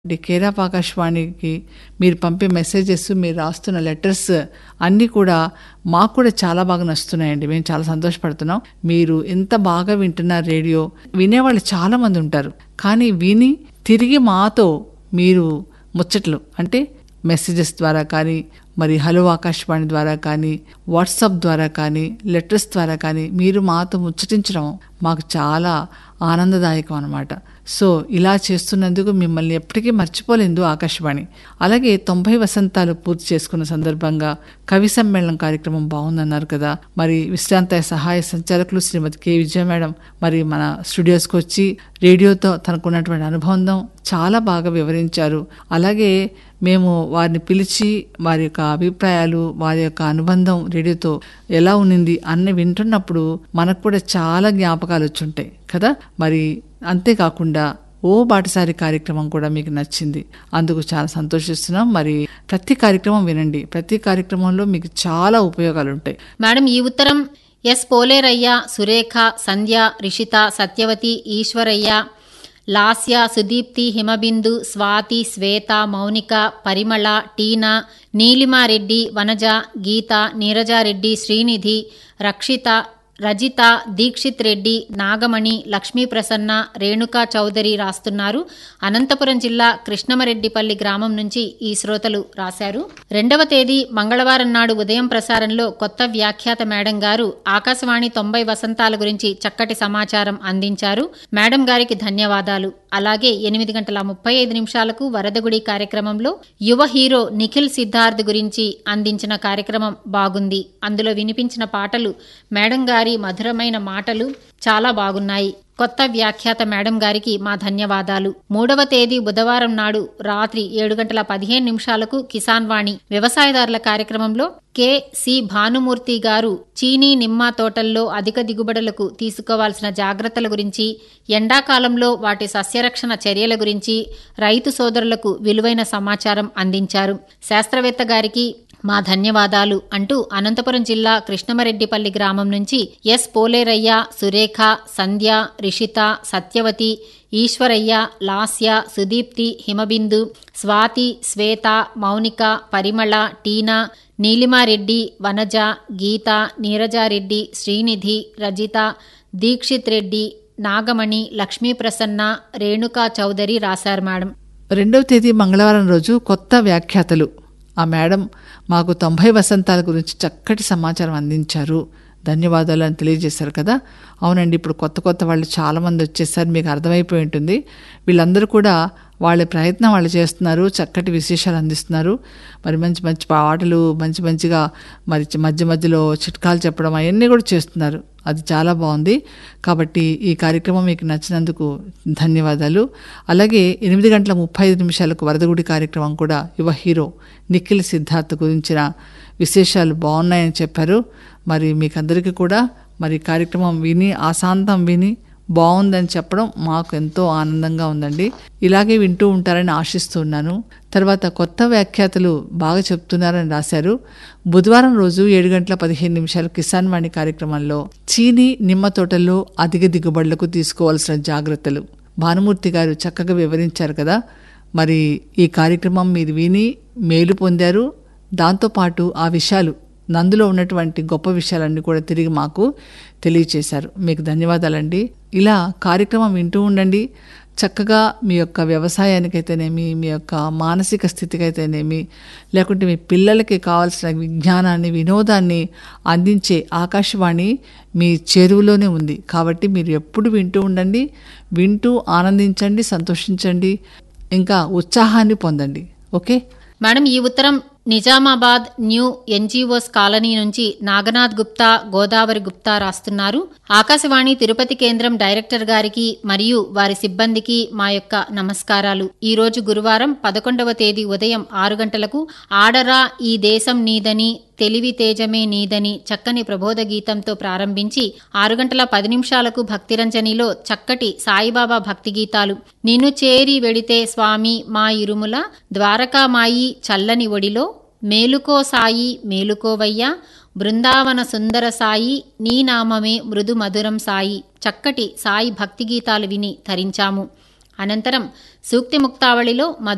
D care of ఆకాశవాణికి మీరు పంపే మెసేజెస్ మీరు రాస్తున్న లెటర్స్ అన్నీ కూడా మాకు కూడా చాలా బాగా నచ్చుతున్నాయండి మేము చాలా సంతోషపడుతున్నాం మీరు ఎంత బాగా వింటున్నారు రేడియో వినేవాళ్ళు చాలా మంది ఉంటారు కానీ విని తిరిగి మాతో మీరు ముచ్చట్లు అంటే మెసేజెస్ ద్వారా కానీ మరి హలో ఆకాశవాణి ద్వారా కానీ వాట్సాప్ ద్వారా కానీ లెటర్స్ ద్వారా కానీ మీరు మాతో ముచ్చటించడం మాకు చాలా ఆనందదాయకం అనమాట సో ఇలా చేస్తున్నందుకు మిమ్మల్ని ఎప్పటికీ మర్చిపోలేదు ఆకాశవాణి అలాగే తొంభై వసంతాలు పూర్తి చేసుకున్న సందర్భంగా కవి సమ్మేళనం కార్యక్రమం బాగుందన్నారు కదా మరి విశ్రాంత సహాయ సంచాలకులు శ్రీమతి కె విజయ మేడం మరి మన స్టూడియోస్కి వచ్చి రేడియోతో తనకున్నటువంటి అనుబంధం చాలా బాగా వివరించారు అలాగే మేము వారిని పిలిచి వారి యొక్క అభిప్రాయాలు వారి యొక్క అనుబంధం రేడియోతో ఎలా ఉన్నింది అన్ని వింటున్నప్పుడు మనకు కూడా చాలా జ్ఞాపకాలు వచ్చుంటాయి కదా మరి అంతేకాకుండా ఓ బాటసారి కార్యక్రమం కూడా మీకు నచ్చింది అందుకు చాలా సంతోషిస్తున్నాం మరి ప్రతి కార్యక్రమం వినండి ప్రతి కార్యక్రమంలో మీకు చాలా ఉపయోగాలు ఉంటాయి మేడం ఈ ఉత్తరం ఎస్ పోలేరయ్య సురేఖ సంధ్య రిషిత సత్యవతి ఈశ్వరయ్య లాస్య సుదీప్తి హిమబిందు స్వాతి శ్వేత మౌనిక పరిమళ టీనా నీలిమారెడ్డి వనజ గీత నీరజారెడ్డి శ్రీనిధి రక్షిత రజిత దీక్షిత్ రెడ్డి నాగమణి లక్ష్మీ ప్రసన్న రేణుకా చౌదరి రాస్తున్నారు అనంతపురం జిల్లా కృష్ణమరెడ్డిపల్లి గ్రామం నుంచి ఈ శ్రోతలు రాశారు రెండవ తేదీ మంగళవారం నాడు ఉదయం ప్రసారంలో కొత్త వ్యాఖ్యాత మేడం గారు ఆకాశవాణి తొంభై వసంతాల గురించి చక్కటి సమాచారం అందించారు మేడం గారికి ధన్యవాదాలు అలాగే ఎనిమిది గంటల ముప్పై ఐదు నిమిషాలకు వరదగుడి కార్యక్రమంలో యువ హీరో నిఖిల్ సిద్ధార్థ్ గురించి అందించిన కార్యక్రమం బాగుంది అందులో వినిపించిన పాటలు మేడం గారి మధురమైన మాటలు చాలా బాగున్నాయి కొత్త వ్యాఖ్యాత మేడం గారికి మా ధన్యవాదాలు మూడవ తేదీ బుధవారం నాడు రాత్రి ఏడు గంటల పదిహేను నిమిషాలకు కిసాన్ వాణి వ్యవసాయదారుల కార్యక్రమంలో కె సి భానుమూర్తి గారు చీనీ నిమ్మ తోటల్లో అధిక దిగుబడులకు తీసుకోవాల్సిన జాగ్రత్తల గురించి ఎండాకాలంలో వాటి సస్యరక్షణ చర్యల గురించి రైతు సోదరులకు విలువైన సమాచారం అందించారు శాస్త్రవేత్త గారికి మా ధన్యవాదాలు అంటూ అనంతపురం జిల్లా కృష్ణమరెడ్డిపల్లి గ్రామం నుంచి ఎస్ పోలేరయ్య సురేఖ సంధ్య రిషిత సత్యవతి ఈశ్వరయ్య లాస్య సుదీప్తి హిమబిందు స్వాతి శ్వేత మౌనిక పరిమళ టీనా నీలిమారెడ్డి వనజ గీత నీరజారెడ్డి శ్రీనిధి రజిత దీక్షిత్ రెడ్డి నాగమణి లక్ష్మీ ప్రసన్న రేణుకా చౌదరి రాశారు మేడం రెండవ తేదీ మంగళవారం రోజు కొత్త వ్యాఖ్యాతలు ఆ మేడం మాకు తొంభై వసంతాల గురించి చక్కటి సమాచారం అందించారు ధన్యవాదాలు అని తెలియజేశారు కదా అవునండి ఇప్పుడు కొత్త కొత్త వాళ్ళు చాలామంది వచ్చేసారు మీకు అర్థమైపోయి ఉంటుంది వీళ్ళందరూ కూడా వాళ్ళ ప్రయత్నం వాళ్ళు చేస్తున్నారు చక్కటి విశేషాలు అందిస్తున్నారు మరి మంచి మంచి పాటలు మంచి మంచిగా మరి మధ్య మధ్యలో చిట్కాలు చెప్పడం అవన్నీ కూడా చేస్తున్నారు అది చాలా బాగుంది కాబట్టి ఈ కార్యక్రమం మీకు నచ్చినందుకు ధన్యవాదాలు అలాగే ఎనిమిది గంటల ముప్పై ఐదు నిమిషాలకు వరదగుడి కార్యక్రమం కూడా యువ హీరో నిఖిల్ సిద్ధార్థ్ గురించిన విశేషాలు బాగున్నాయని చెప్పారు మరి మీకు అందరికీ కూడా మరి కార్యక్రమం విని ఆశాంతం విని బాగుందని చెప్పడం మాకు ఎంతో ఆనందంగా ఉందండి ఇలాగే వింటూ ఉంటారని ఆశిస్తున్నాను తర్వాత కొత్త వ్యాఖ్యాతలు బాగా చెప్తున్నారని రాశారు బుధవారం రోజు ఏడు గంటల పదిహేను నిమిషాలు కిసాన్ వాణి కార్యక్రమంలో చీని నిమ్మ తోటల్లో అధిక దిగుబడులకు తీసుకోవాల్సిన జాగ్రత్తలు భానుమూర్తి గారు చక్కగా వివరించారు కదా మరి ఈ కార్యక్రమం మీరు విని మేలు పొందారు దాంతోపాటు ఆ విషయాలు నందులో ఉన్నటువంటి గొప్ప విషయాలన్నీ కూడా తిరిగి మాకు తెలియచేశారు మీకు ధన్యవాదాలండి ఇలా కార్యక్రమం వింటూ ఉండండి చక్కగా మీ యొక్క వ్యవసాయానికైతేనేమి మీ యొక్క మానసిక స్థితికైతేనేమి లేకుంటే మీ పిల్లలకి కావాల్సిన విజ్ఞానాన్ని వినోదాన్ని అందించే ఆకాశవాణి మీ చెరువులోనే ఉంది కాబట్టి మీరు ఎప్పుడు వింటూ ఉండండి వింటూ ఆనందించండి సంతోషించండి ఇంకా ఉత్సాహాన్ని పొందండి ఓకే మేడం ఈ ఉత్తరం నిజామాబాద్ న్యూ ఎన్జీఓస్ కాలనీ నుంచి నాగనాథ్ గుప్తా గోదావరి గుప్తా రాస్తున్నారు ఆకాశవాణి తిరుపతి కేంద్రం డైరెక్టర్ గారికి మరియు వారి సిబ్బందికి మా యొక్క నమస్కారాలు ఈ రోజు గురువారం పదకొండవ తేదీ ఉదయం ఆరు గంటలకు ఆడరా ఈ దేశం నీదని తెలివి తేజమే నీదని చక్కని ప్రబోధ గీతంతో ప్రారంభించి ఆరు గంటల పది నిమిషాలకు భక్తిరంజనిలో చక్కటి సాయిబాబా భక్తి గీతాలు నిన్ను చేరి వెడితే స్వామి మా ఇరుముల ద్వారకామాయి చల్లని ఒడిలో మేలుకో సాయి మేలుకోవయ్యా బృందావన సుందర సాయి నీ నామమే మృదు మధురం సాయి చక్కటి సాయి భక్తి గీతాలు విని ధరించాము అనంతరం సూక్తి ముక్తావళిలో మధు